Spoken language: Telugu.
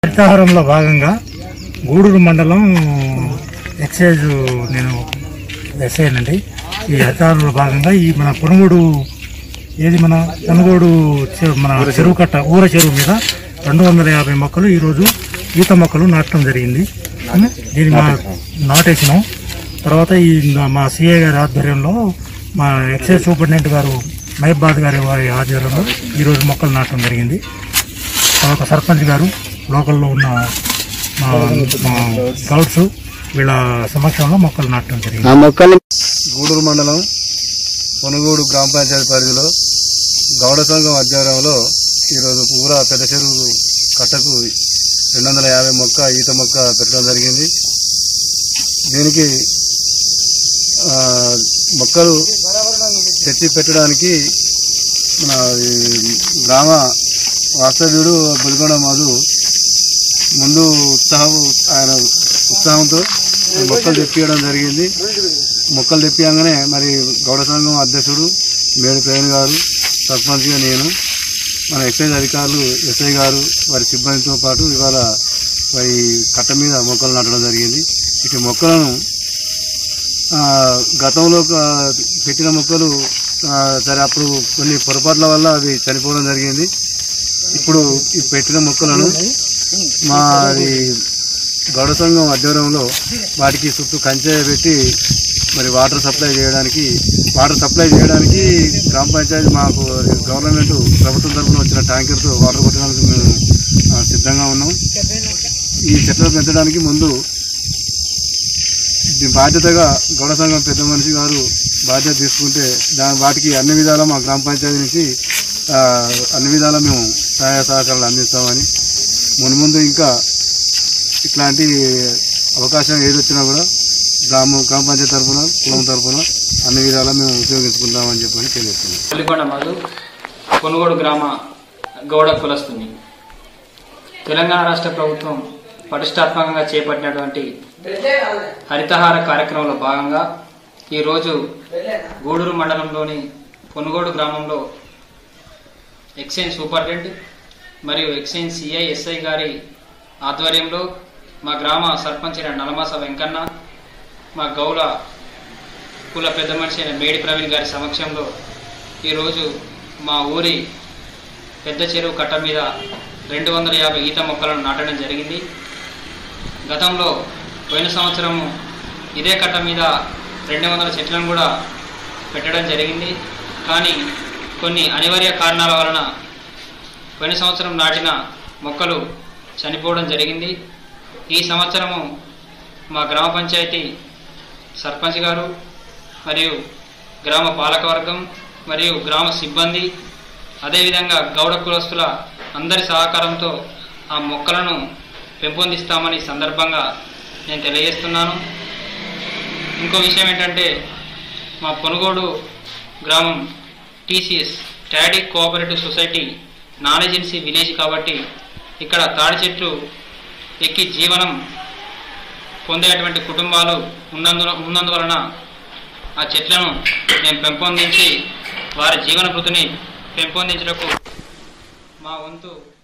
హరితహారంలో భాగంగా గూడూరు మండలం ఎక్సైజ్ నేను ఎస్ఐనండి ఈ హరితహారంలో భాగంగా ఈ మన కొనుగోడు ఏది మన కొనుగోడు చె- మన చెరువు కట్ట ఊర చెరువు మీద రెండు వందల యాభై మొక్కలు ఈరోజు ఈత మొక్కలు నాటడం జరిగింది దీన్ని మా నాటేసినాం తర్వాత ఈ మా సిఐ గారి ఆధ్వర్యంలో మా ఎక్సైజ్ సూపరింటెండెంట్ గారు మహబాద్ గారి వారి ఆధ్వర్యంలో ఈరోజు మొక్కలు నాటడం జరిగింది తర్వాత సర్పంచ్ గారు లోకల్లో ఉన్న మా మా స్కౌట్స్ వీళ్ళ సమక్షంలో మొక్కలు నాటడం జరిగింది ఆ మొక్కలు గూడూరు మండలం పొనుగోడు గ్రామ పంచాయతీ పరిధిలో గౌడ సంఘం ఆధ్వర్యంలో ఈరోజు పూరా పెద్ద చెరువు కట్టకు రెండు వందల యాభై మొక్క ఈత మొక్క పెట్టడం జరిగింది దీనికి ఆ, మొక్కలు తెచ్చి పెట్టడానికి మన ఈ గ్రామ వాస్తవ్యుడు బులిగొండ మధు ముందు ఉత్సాహం ఆయన ఉత్సాహంతో ఈ మొక్కలు తెప్పియడం జరిగింది మొక్కలు తెప్పియంగానే మరి గౌడ సంఘం అధ్యక్షుడు మేడి ప్రవీణ్ గారు సర్పంచ్గా నేను మన ఎక్సైజ్ అధికారులు ఎస్ఐ గారు వారి సిబ్బందితో పాటు ఇవాళ వారి కట్ట మీద మొక్కలు నాటడం జరిగింది ఇటు మొక్కలను ఆ, గతంలో ఆ, పెట్టిన మొక్కలు ఆ, సరే అప్పుడు కొన్ని పొరపాట్ల వల్ల అవి చనిపోవడం జరిగింది ఇప్పుడు ఈ పెట్టిన మొక్కలను మాది గౌడ సంఘం ఆధ్వర్యంలో వాటికి చుట్టూ కంచె పెట్టి మరి వాటర్ సప్లై చేయడానికి వాటర్ సప్లై చేయడానికి గ్రామ పంచాయతీ మాకు గవర్నమెంట్ ప్రభుత్వం తరఫున వచ్చిన ట్యాంకర్తో వాటర్ కొట్టడానికి మేము ఆ, సిద్ధంగా ఉన్నాం ఈ చెట్లు పెంచడానికి ముందు దీని బాధ్యతగా గౌడ సంఘం పెద్ద మనిషి గారు బాధ్యత తీసుకుంటే దా వాటికి అన్ని విధాలా మా గ్రామ పంచాయతీ నుంచి ఆ, అన్ని విధాలా మేము సహాయ సహకారాలు అందిస్తామని మున్ముందు ఇంకా ఇట్లాంటి అవకాశం ఏది వచ్చినా కూడా గ్రామ గ్రామ పంచాయతీ తరఫున కులం తరఫున అన్ని విధాలా మేము ఉపయోగించుకుంటామని చెప్పని తెలియజేస్తున్నాం పల్లికొండ మధు కొనుగోడు గ్రామ గౌడ కులస్తుంది తెలంగాణ రాష్ట్ర ప్రభుత్వం పటిష్టాత్మకంగా చేపట్టినటువంటి హరితహార కార్యక్రమంలో భాగంగా ఈరోజు గూడూరు మండలంలోని కొనుగోడు గ్రామంలో ఎక్సైజ్ సూపరింటెండెంట్ మరియు ఎక్సైజ్ సిఐ ఎస్ఐ గారి ఆధ్వర్యంలో మా గ్రామ సర్పంచ్ అయిన నలమాస వెంకన్న మా గౌల కుల పెద్ద మనిషి అయిన మేడి ప్రవీణ్ గారి సమక్షంలో ఈరోజు మా ఊరి పెద్ద చెరువు కట్ట మీద రెండు వందల యాభై ఈత మొక్కలను నాటడం జరిగింది గతంలో పోయిన సంవత్సరము ఇదే కట్ట మీద రెండు వందల చెట్లను కూడా పెట్టడం జరిగింది కానీ కొన్ని అనివార్య కారణాల వలన పోయిన సంవత్సరం నాటిన మొక్కలు చనిపోవడం జరిగింది ఈ సంవత్సరము మా గ్రామ పంచాయతీ సర్పంచ్ గారు మరియు గ్రామ పాలకవర్గం మరియు గ్రామ సిబ్బంది అదేవిధంగా గౌడ కులస్తుల అందరి సహకారంతో ఆ మొక్కలను పెంపొందిస్తామని ఈ సందర్భంగా నేను తెలియజేస్తున్నాను ఇంకో విషయం ఏంటంటే మా పొనుగోడు గ్రామం TCS static cooperative society non agency village కాబట్టి ఇక్కడ తాడి చెట్లు ఎక్కి జీవనం పొందేటువంటి కుటుంబాలు ఉన్నందున ఉన్నందువలన ఆ చెట్లను మేము పెంపొందించి వారి జీవన వృత్తిని పెంపొందించడానికి మా వంతు